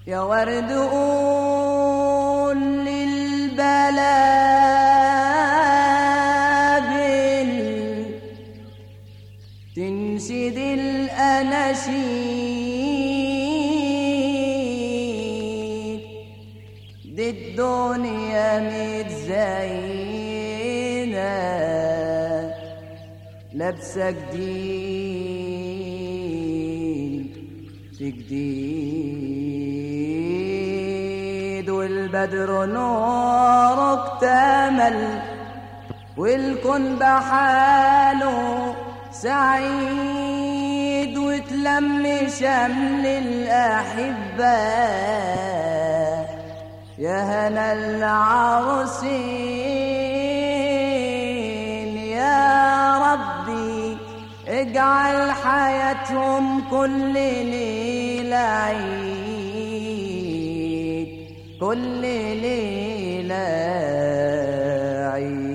يا ورد قول للبلابل تنشد الأناشيد دي الدنيا متزينة لابسة جديد في جديد والبدر نور اكتمل والكون بحاله سعيد وتلم شمل الأحبة يا هنا العروسين يا ربي اجعل حياتهم كل ليلة عيد كل ليلة عيد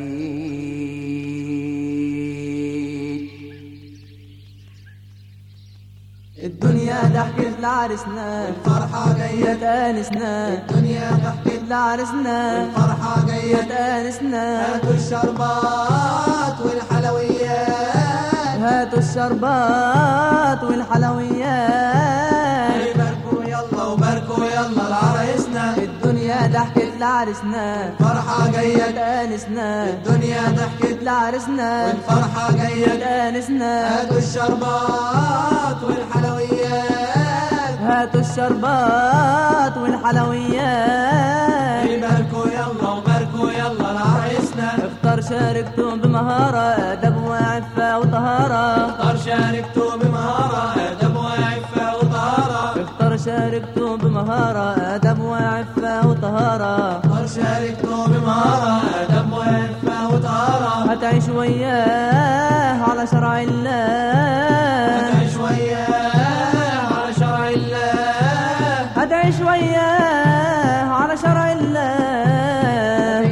الدنيا ضحكت لعرسنا الفرحة جاية تانسنا الدنيا ضحكت لعرسنا الفرحة جاية تانسنا هاتوا الشربات والحلويات هاتوا الشربات والحلويات باركوا يلا وباركوا يلا لعرايسنا الدنيا ضحكت لعرسنا الفرحة جاية تانسنا الدنيا ضحكت لعرسنا والفرحة جاية تانسنا هاتوا الشربات والحلويات هاتوا الشربات والحلويات باركوا يلا وباركوا يلا لعرايسنا اختار شاركتم بمهارة أدب وعفة وطهارة اختار شاركتوا بمهارة أدب وعفة وطهارة اختار شاركتم بمهارة أدب وعفة وطهارة اختار شاركتوا بمهارة أدب وعفة وطهارة هتعيش وياه على شرع الله هتعيش وياه على شرع الله هتعيش وياه على شرع الله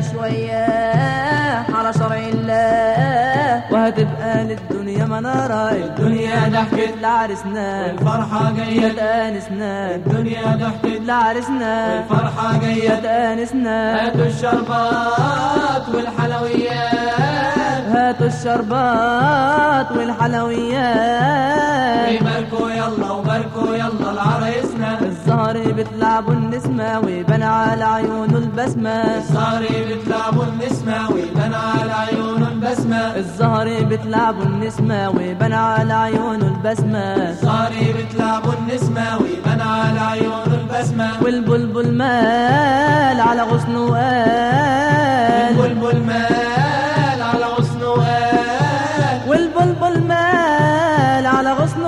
شوية على شرع الله وهتبقى للدنيا منارة الدنيا ضحكت لعرسنا الفرحة جاية تانسنا الدنيا ضحكت لعرسنا الفرحة جاية تانسنا هاتوا الشربات والحلويات هاتوا الشربات والحلويات باركوا يلا وباركوا يلا لعرايسنا الزهر بتلعبوا النسمة ويبان على عيونه البسمة صاري بتلعبوا النسمة ويبان على عيونه البسمة الزهر بتلعبوا النسمة ويبان على عيونه البسمة صاري بتلعبوا النسمة ويبان على عيونه البسمة والبلبل مال على غصنه وقال والبلبل مال على غصنه وقال والبلبل مال على غصنه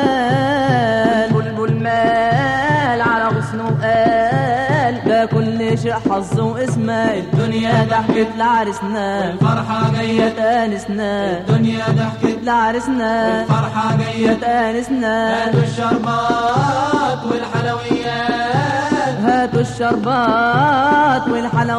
وقال بلبل مال على غصنه قال ده كل شيء حظ واسمه الدنيا ضحكت لعرسنا الفرحة جاية تانسنا الدنيا ضحكت لعرسنا الفرحة جاية تانسنا هاتوا الشربات والحلويات هاتوا الشربات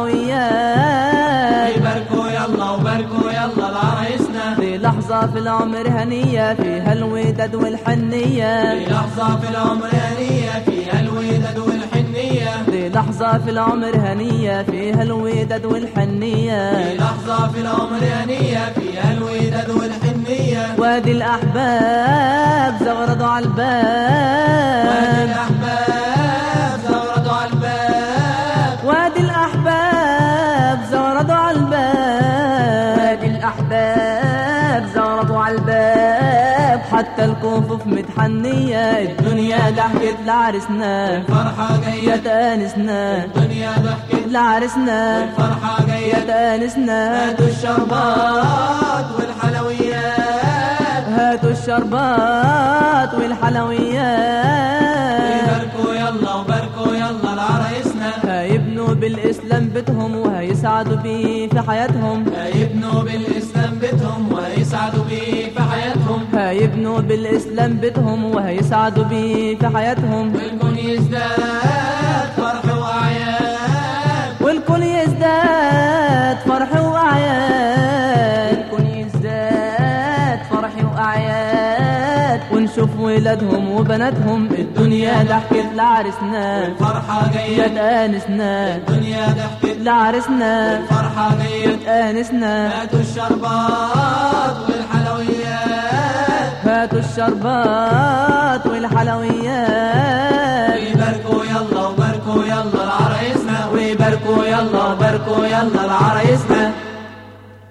والحلويات باركوا يلا وباركوا يلا لعرايسنا في لحظة في العمر هنية فيها الوداد والحنية في لحظة في العمر هنية فيها الوداد والحنية في لحظة في العمر هنية فيها الوداد في والحنية لحظة في العمر هنية فيها الوداد والحنية وادي الأحباب زغرضوا على وادي الباب الأحباب زغرتوا على الباب وادي الأحباب زغرضوا على الباب وادي الأحباب زاروا على الباب حتى الكفوف متحنية الدنيا ضحكت لعرسنا الفرحة جاية تانسنا الدنيا ضحكت لعرسنا الفرحة جاية تانسنا هاتوا الشربات والحلويات هاتوا الشربات والحلويات باركوا يلا وباركوا يلا لعرايسنا هيبنوا بالإسلام بيتهم وهيسعدوا بيه في حياتهم هيبنوا بالإسلام بيتهم ويسعدوا بيه في حياتهم هيبنوا بالإسلام بيتهم وهيسعدوا بيه في حياتهم والكون يزداد فرح وأعياد والكل يزداد فرح وأعياد الكون يزداد فرح وأعياد ونشوف ولاد ولادهم وبناتهم الدنيا ضحكت لعرسنا الفرحة جاية تآنسنا الدنيا ضحكت لعرسنا الفرحة جاية تآنسنا هاتوا الشربات والحلويات هاتوا الشربات والحلويات ويباركوا يلا وباركوا يلا لعرايسنا ويباركوا يلا باركوا يلا لعرايسنا